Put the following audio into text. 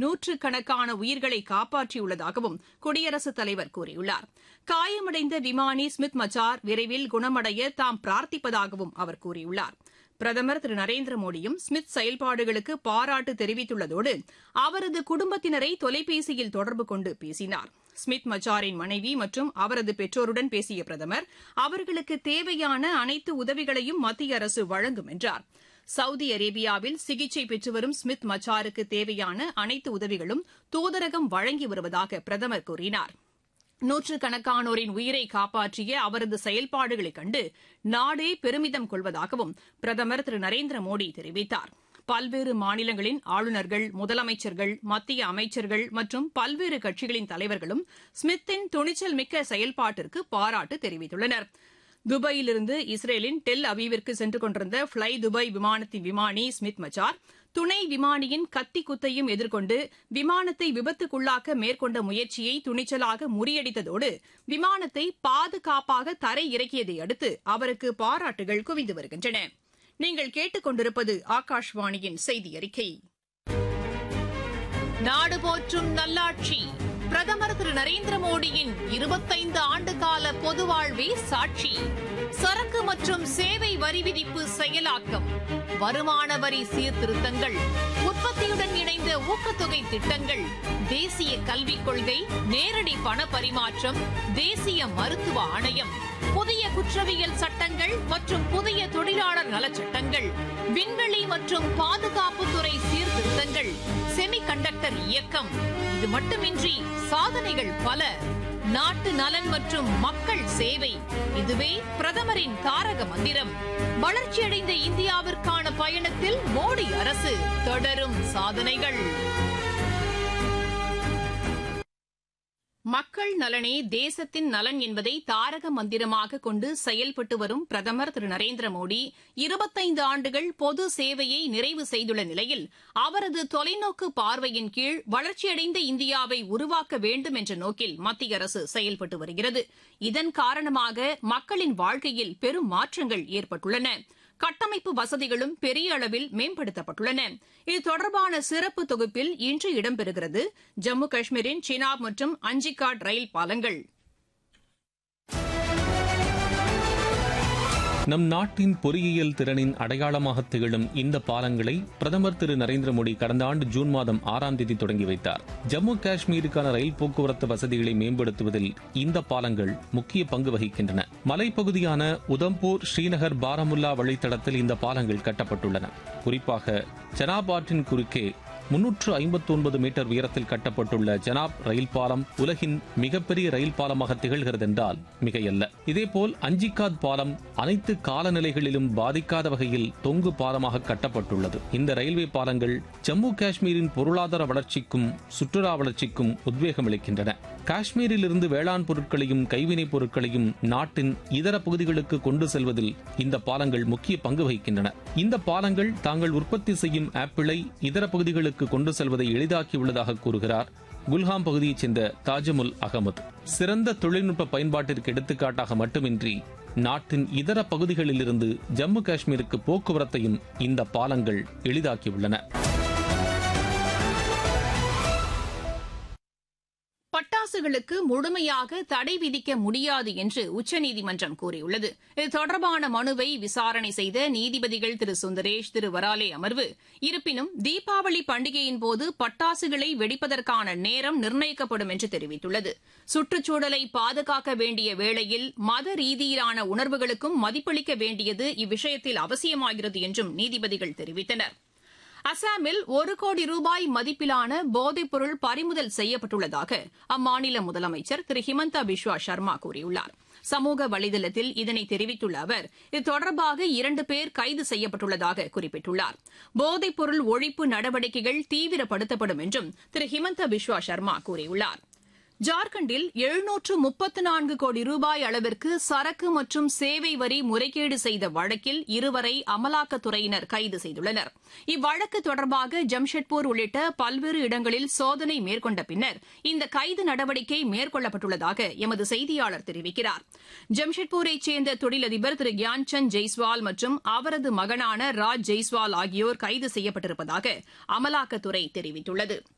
நூற்றுக்கணக்கான உயிர்களை காப்பாற்றியுள்ளதாகவும் குடியரசுத் தலைவர் கூறியுள்ளார் காயமடைந்த விமானி ஸ்மித் மச்சார் விரைவில் குணமடைய தாம் பிரார்த்திப்பதாகவும் அவர் கூறியுள்ளார் பிரதமர் திரு நரேந்திர மோடியும் ஸ்மித் செயல்பாடுகளுக்கு பாராட்டு தெரிவித்துள்ளதோடு அவரது குடும்பத்தினரை தொலைபேசியில் தொடர்பு கொண்டு பேசினார் ஸ்மித் மச்சாரின் மனைவி மற்றும் அவரது பெற்றோருடன் பேசிய பிரதமர் அவர்களுக்கு தேவையான அனைத்து உதவிகளையும் மத்திய அரசு வழங்கும் என்றார் சவுதி அரேபியாவில் சிகிச்சை பெற்று வரும் ஸ்மித் மச்சாருக்கு தேவையான அனைத்து உதவிகளும் தூதரகம் வழங்கி வருவதாக பிரதமர் கூறினார் நூற்றுக்கணக்கானோரின் உயிரை காப்பாற்றிய அவரது செயல்பாடுகளைக் கண்டு நாடே பெருமிதம் கொள்வதாகவும் பிரதமர் திரு நரேந்திர மோடி தெரிவித்தார் பல்வேறு மாநிலங்களின் ஆளுநர்கள் முதலமைச்சர்கள் மத்திய அமைச்சர்கள் மற்றும் பல்வேறு கட்சிகளின் தலைவர்களும் ஸ்மித்தின் துணிச்சல் மிக்க செயல்பாட்டிற்கு பாராட்டு தெரிவித்துள்ளனர் துபாயிலிருந்து இஸ்ரேலின் டெல் அவீவிற்கு சென்று கொண்டிருந்த ஃபிளை துபாய் விமானத்தின் விமானி ஸ்மித் மச்சார் துணை விமானியின் கத்தி குத்தையும் எதிர்கொண்டு விமானத்தை விபத்துக்குள்ளாக்க மேற்கொண்ட முயற்சியை துணிச்சலாக முறியடித்ததோடு விமானத்தை பாதுகாப்பாக தரை இறக்கியதை அடுத்து அவருக்கு பாராட்டுகள் குவிந்து வருகின்றன நீங்கள் கேட்டுக்கொண்டிருப்பது ஆகாஷ்வாணியின் செய்தி அறிக்கை நாடு போற்றும் நல்லாட்சி பிரதமர் திரு நரேந்திர மோடியின் இருபத்தைந்து ஆண்டு கால பொது வாழ்வே சாட்சி சரக்கு மற்றும் சேவை வரி விதிப்பு செயலாக்கம் வருமான வரி சீர்திருத்தங்கள் உற்பத்தியுடன் இணைந்த ஊக்கத்தொகை திட்டங்கள் தேசிய கல்விக் கொள்கை நேரடி பண பரிமாற்றம் தேசிய மருத்துவ ஆணையம் புதிய குற்றவியல் சட்டங்கள் மற்றும் புதிய தொழிலாளர் நலச்சட்டங்கள் விண்வெளி மற்றும் பாதுகாப்புத்துறை சீர்திருத்தங்கள் செமி கண்டக்டர் இயக்கம் இது மட்டுமின்றி சாதனைகள் பல நாட்டு நலன் மற்றும் மக்கள் சேவை இதுவே பிரதமரின் தாரக மந்திரம் வளர்ச்சியடைந்த இந்தியாவிற்கான பயணத்தில் மோடி அரசு தொடரும் சாதனைகள் மக்கள் நலனே தேசத்தின் நலன் என்பதை தாரக மந்திரமாக கொண்டு செயல்பட்டு வரும் பிரதமர் திரு நரேந்திர மோடி இருபத்தைந்து ஆண்டுகள் பொது சேவையை நிறைவு செய்துள்ள நிலையில் அவரது தொலைநோக்கு பார்வையின் கீழ் வளர்ச்சியடைந்த இந்தியாவை உருவாக்க வேண்டும் என்ற நோக்கில் மத்திய அரசு செயல்பட்டு வருகிறது இதன் காரணமாக மக்களின் வாழ்க்கையில் பெரும் மாற்றங்கள் ஏற்பட்டுள்ளன கட்டமைப்பு வசதிகளும் பெரிய அளவில் மேம்படுத்தப்பட்டுள்ளன இது தொடர்பான சிறப்பு தொகுப்பில் இன்று இடம்பெறுகிறது ஜம்மு காஷ்மீரின் சினாப் மற்றும் அஞ்சிகாட் ரயில் பாலங்கள் நம் நாட்டின் பொறியியல் திறனின் அடையாளமாக திகழும் இந்த பாலங்களை பிரதமர் திரு நரேந்திர மோடி கடந்த ஆண்டு ஜூன் மாதம் ஆறாம் தேதி தொடங்கி வைத்தார் ஜம்மு காஷ்மீருக்கான ரயில் போக்குவரத்து வசதிகளை மேம்படுத்துவதில் இந்த பாலங்கள் முக்கிய பங்கு வகிக்கின்றன மலைப்பகுதியான உதம்பூர் ஸ்ரீநகர் பாரமுல்லா வழித்தடத்தில் இந்த பாலங்கள் கட்டப்பட்டுள்ளன குறிப்பாக ஜனாப் ஆற்றின் குறுக்கே முன்னூற்று ஐம்பத்தி ஒன்பது மீட்டர் உயரத்தில் கட்டப்பட்டுள்ள ஜனாப் ரயில் பாலம் உலகின் மிகப்பெரிய ரயில் பாலமாக திகழ்கிறது என்றால் மிகையல்ல இதேபோல் அஞ்சிகாத் பாலம் அனைத்து காலநிலைகளிலும் பாதிக்காத வகையில் தொங்கு பாலமாக கட்டப்பட்டுள்ளது இந்த ரயில்வே பாலங்கள் ஜம்மு காஷ்மீரின் பொருளாதார வளர்ச்சிக்கும் சுற்றுலா வளர்ச்சிக்கும் உத்வேகம் அளிக்கின்றன காஷ்மீரிலிருந்து வேளாண் பொருட்களையும் கைவினைப் பொருட்களையும் நாட்டின் இதர பகுதிகளுக்கு கொண்டு செல்வதில் இந்த பாலங்கள் முக்கிய பங்கு வகிக்கின்றன இந்த பாலங்கள் தாங்கள் உற்பத்தி செய்யும் ஆப்பிளை இதர பகுதிகளுக்கு கொண்டு செல்வதை எளிதாக்கியுள்ளதாக கூறுகிறார் குல்ஹாம் பகுதியைச் சேர்ந்த தாஜமுல் அகமது சிறந்த தொழில்நுட்ப பயன்பாட்டிற்கு எடுத்துக்காட்டாக மட்டுமின்றி நாட்டின் இதர பகுதிகளிலிருந்து ஜம்மு காஷ்மீருக்கு போக்குவரத்தையும் இந்த பாலங்கள் எளிதாக்கியுள்ளன பட்டாசுகளுக்கு முழுமையாக தடை விதிக்க முடியாது என்று உச்சநீதிமன்றம் கூறியுள்ளது இது தொடர்பான மனுவை விசாரணை செய்த நீதிபதிகள் திரு சுந்தரேஷ் திரு வராலே அமர்வு இருப்பினும் தீபாவளி பண்டிகையின் போது பட்டாசுகளை வெடிப்பதற்கான நேரம் நிர்ணயிக்கப்படும் என்று தெரிவித்துள்ளது சுற்றுச்சூழலை பாதுகாக்க வேண்டிய வேளையில் மத ரீதியிலான உணர்வுகளுக்கும் மதிப்பளிக்க வேண்டியது இவ்விஷயத்தில் அவசியமாகிறது என்றும் நீதிபதிகள் தெரிவித்தனர் அசாமில் ஒரு கோடி ரூபாய் மதிப்பிலான போதைப்பொருள் பறிமுதல் செய்யப்பட்டுள்ளதாக அம்மாநில முதலமைச்சர் திரு ஹிமந்தா பிஸ்வா சர்மா கூறியுள்ளார் சமூக வலைதளத்தில் இதனை தெரிவித்துள்ள அவர் இது தொடர்பாக இரண்டு பேர் கைது செய்யப்பட்டுள்ளதாக குறிப்பிட்டுள்ளார் போதைப்பொருள் ஒழிப்பு நடவடிக்கைகள் தீவிரப்படுத்தப்படும் என்றும் திரு ஹிமந்தா பிஸ்வா சர்மா கூறியுள்ளார் ஜார்க்கண்டில் எழுநூற்று முப்பத்து நான்கு கோடி ரூபாய் அளவிற்கு சரக்கு மற்றும் சேவை வரி முறைகேடு செய்த வழக்கில் இருவரை அமலாக்கத்துறையினர் கைது செய்துள்ளனர் இவ்வழக்கு தொடர்பாக ஜம்ஷெட்பூர் உள்ளிட்ட பல்வேறு இடங்களில் சோதனை மேற்கொண்ட பின்னர் இந்த கைது நடவடிக்கை மேற்கொள்ளப்பட்டுள்ளதாக எமது செய்தியாளர் தெரிவிக்கிறார் ஜம்ஷெட்பூரைச் சேர்ந்த தொழிலதிபர் திரு கியான்சந்த் ஜெய்ஸ்வால் மற்றும் அவரது மகனான ராஜ் ஜெய்ஸ்வால் ஆகியோர் கைது செய்யப்பட்டிருப்பதாக அமலாக்கத்துறை தெரிவித்துள்ளது